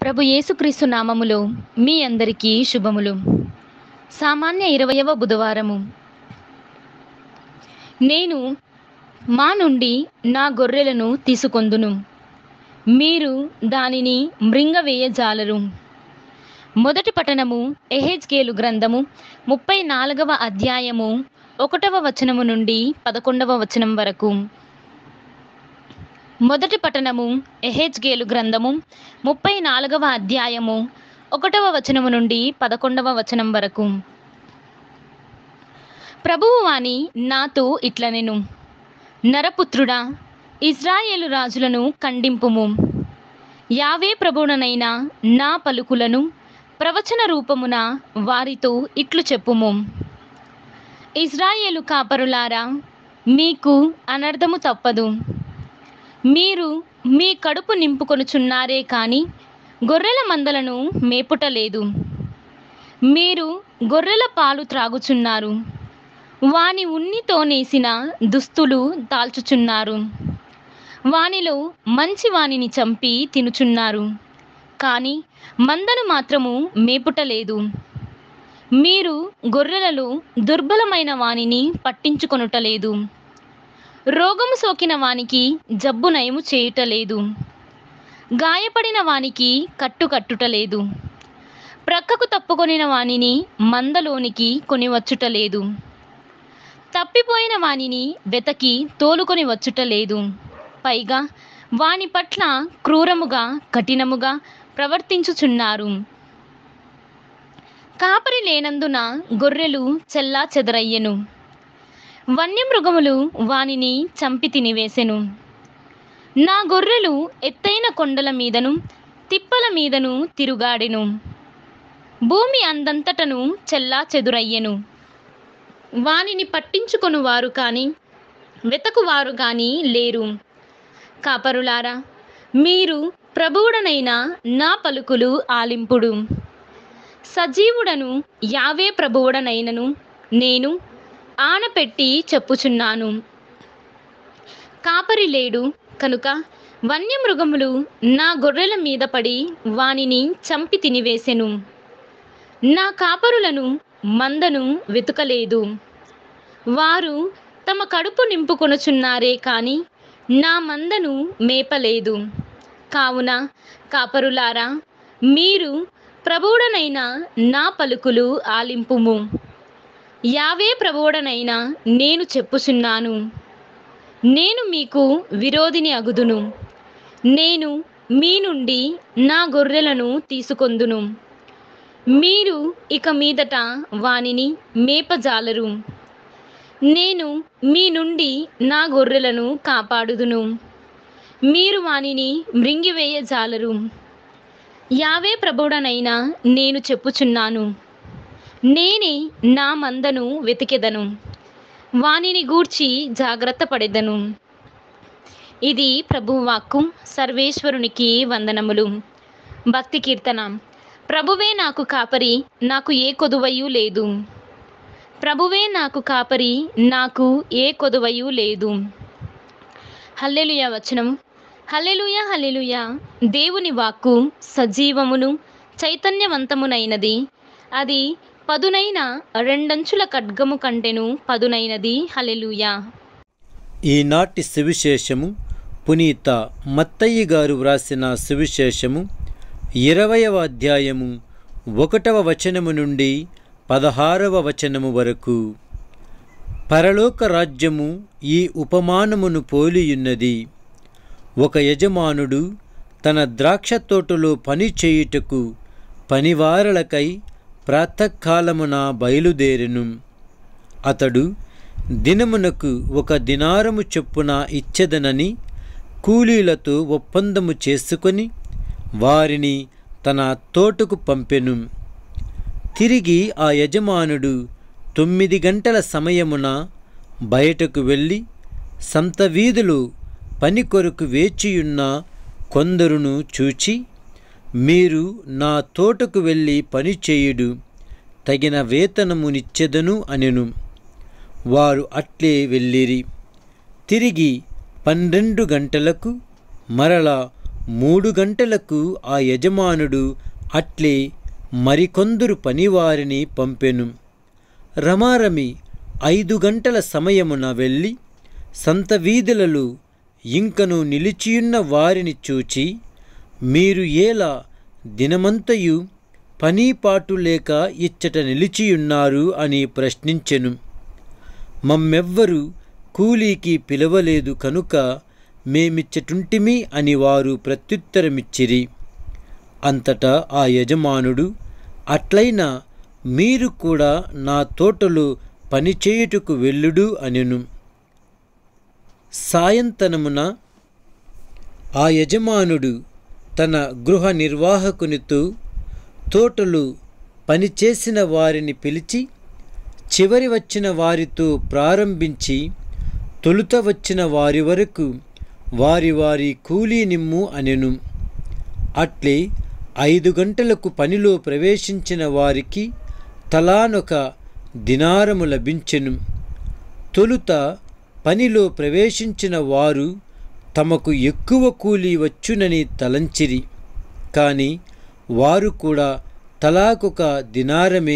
ప్రభు యేసుక్రీస్తు నామములో మీ అందరికీ శుభములు సామాన్య ఇరవయవ బుధవారము నేను మా నుండి నా గొర్రెలను తీసుకొందును మీరు దానిని మృంగవేయజాలరు మొదటి పఠనము ఎహెజ్కేలు గ్రంథము ముప్పై నాలుగవ అధ్యాయము ఒకటవ వచనము నుండి పదకొండవ వచనం వరకు మొదటి పఠనము ఎహెజ్గేలు గ్రంథము ముప్పై నాలుగవ అధ్యాయము ఒకటవ వచనము నుండి పదకొండవ వచనం వరకు ప్రభువు వాణి నాతో ఇట్లనెను నరపుత్రుడా ఇజ్రాయేలు రాజులను ఖండింపుము యావే ప్రభువుననైన నా పలుకులను ప్రవచన రూపమున వారితో ఇట్లు చెప్పుము ఇజ్రాయేలు కాపరులారా మీకు అనర్థము తప్పదు మీరు మీ కడుపు నింపుకొనుచున్నారే కాని గొర్రెల మందలను మేపుటలేదు మీరు గొర్రెల పాలు త్రాగుచున్నారు వాని ఉన్నితో నేసిన దుస్తులు దాల్చుచున్నారు వానిలో మంచి వానిని చంపి తినుచున్నారు కానీ మందను మాత్రము మేపుటలేదు మీరు గొర్రెలలో దుర్బలమైన వానిని పట్టించుకొనుటలేదు రోగము సోకిన వానికి జబ్బు నయము చేయుటలేదు గాయపడిన వానికి కట్టు కట్టుటలేదు ప్రక్కకు తప్పుకొనిన వానిని మందలోనికి కొనివచ్చుటలేదు తప్పిపోయిన వానిని వెతకి తోలుకొని వచ్చుటలేదు పైగా వాని పట్ల క్రూరముగా కఠినముగా ప్రవర్తించుచున్నారు కాపరి లేనందున గొర్రెలు చెల్లా చెదరయ్యెను వన్యమృగములు వానిని చంపి తినివేసెను నా గొర్రెలు ఎత్తైన కొండల మీదను తిప్పల మీదను తిరుగాడెను భూమి అందంతటను చెల్లా చెదురయ్యెను వానిని పట్టించుకొను వారు కానీ వెతకువారు కానీ లేరు కాపరులారా మీరు ప్రభువుడనైన నా పలుకులు ఆలింపుడు సజీవుడను యావే ప్రభువుడనైనను నేను ఆనపెట్టి చెప్పుచున్నాను కాపరి లేడు కనుక వన్యమృగములు నా గొర్రెల మీద పడి వానిని చంపి తినివేసెను నా కాపరులను మందను వెతుకలేదు వారు తమ కడుపు నింపుకొనుచున్నారే కాని నా మందను మేపలేదు కావున కాపరులారా మీరు ప్రభువుడనైన నా పలుకులు ఆలింపుము యావే ప్రభువుడనైనా నేను చెప్పుచున్నాను నేను మీకు విరోధిని అగుదును నేను మీ నుండి నా గొర్రెలను తీసుకొందును మీరు ఇక మీదట వానిని మేపజాలరు నేను మీ నుండి నా గొర్రెలను కాపాడుదును మీరు వానిని మృంగివేయజాలరు యావే ప్రభుడనైనా నేను చెప్పుచున్నాను నేనే నా మందను వెతికెదను వానిని గూర్చి జాగ్రత్త పడెదను ఇది ప్రభువాక్కు సర్వేశ్వరునికి వందనములు భక్తి కీర్తన ప్రభువే నాకు కాపరి నాకు ఏ కొదువయు లేదు ప్రభువే నాకు కాపరి నాకు ఏ కొదువయు లేదు హల్లెలుయ వచనం హల్లెలుయ హల్లెలుయ దేవుని వాక్కు సజీవమును చైతన్యవంతమునైనది అది పదునైన రెండంచుల ఖడ్గము కంటెను పదునైనది హల్లెలూయా ఈనాటి సువిశేషము పునీత మత్తయ్య గారు వ్రాసిన సువిశేషము ఇరవయవ అధ్యాయము ఒకటవ వచనము నుండి పదహారవ వచనము వరకు పరలోక రాజ్యము ఈ ఉపమానమును పోలియున్నది ఒక యజమానుడు తన ద్రాక్ష తోటలో పని చేయుటకు పనివారలకై ప్రాతకాలమున బయలుదేరెను అతడు దినమునకు ఒక దినారము చొప్పున ఇచ్చెదనని కూలీలతో ఒప్పందము చేసుకొని వారిని తన తోటకు పంపెను తిరిగి ఆ యజమానుడు తొమ్మిది గంటల సమయమున బయటకు వెళ్ళి సంత వీధులు పని కొరకు వేచియున్న కొందరును చూచి మీరు నా తోటకు వెళ్ళి పని చేయుడు తగిన వేతనమునిచ్చెదను అనెను వారు అట్లే వెళ్ళిరి తిరిగి పన్నెండు గంటలకు మరల మూడు గంటలకు ఆ యజమానుడు అట్లే మరికొందరు పనివారిని పంపెను రమారమి ఐదు గంటల సమయమున వెళ్ళి సంత వీధులలో ఇంకను నిలిచియున్న వారిని చూచి మీరు ఏలా దినమంతయు పనీపాటు లేక ఇచ్చట నిలిచియున్నారు అని ప్రశ్నించెను మమ్మెవ్వరు కూలీకి పిలవలేదు కనుక మేమిచ్చటుంటిమి అని వారు ప్రత్యుత్తరమిచ్చిరి అంతటా ఆ యజమానుడు అట్లయినా మీరు కూడా నా తోటలో పనిచేయుటకు వెళ్ళుడు అనెను సాయంతనమున ఆ యజమానుడు తన గృహ నిర్వాహకునితో తోటలు పనిచేసిన వారిని పిలిచి చివరి వచ్చిన వారితో ప్రారంభించి తొలుత వచ్చిన వారి వరకు వారి వారి కూలీ నిమ్ము అనెను అట్లే ఐదు గంటలకు పనిలో ప్రవేశించిన వారికి తలానొక దినారము లభించెను తొలుత పనిలో ప్రవేశించిన వారు తమకు ఎక్కువ కూలీ వచ్చునని తలంచిరి కానీ వారు కూడా తలాకొక దినారమే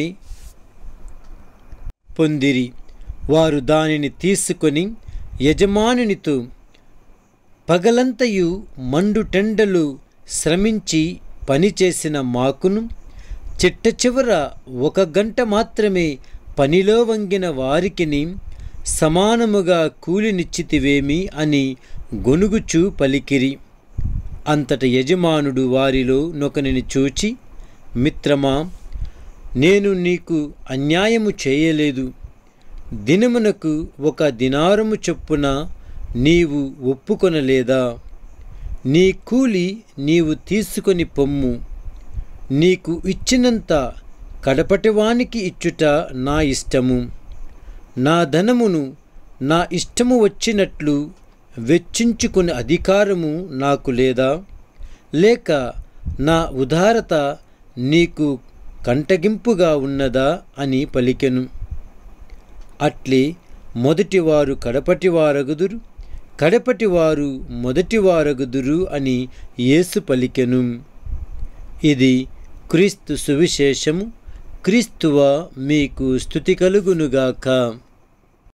పొందిరి వారు దానిని తీసుకొని యజమానునితో పగలంతయు మండు టెండలు శ్రమించి పనిచేసిన మాకును చిట్ట చివర ఒక గంట మాత్రమే పనిలో వంగిన వారికిని సమానముగా కూలినిచ్చితివేమి అని గొనుగుచూ పలికిరి అంతట యజమానుడు వారిలో నొకనిని చూచి మిత్రమా నేను నీకు అన్యాయము చేయలేదు దినమునకు ఒక దినారము చొప్పున నీవు ఒప్పుకొనలేదా నీ కూలి నీవు తీసుకొని పొమ్ము నీకు ఇచ్చినంత కడపటివానికి ఇచ్చుట నా ఇష్టము నా ధనమును నా ఇష్టము వచ్చినట్లు వెచ్చించుకునే అధికారము నాకు లేదా లేక నా ఉదారత నీకు కంటగింపుగా ఉన్నదా అని పలికెను అట్లే మొదటివారు కడపటివారగుదురు కడపటివారు మొదటివారగుదురు అని యేసు పలికెను ఇది క్రీస్తు సువిశేషము క్రీస్తువ మీకు స్థుతి కలుగునుగాక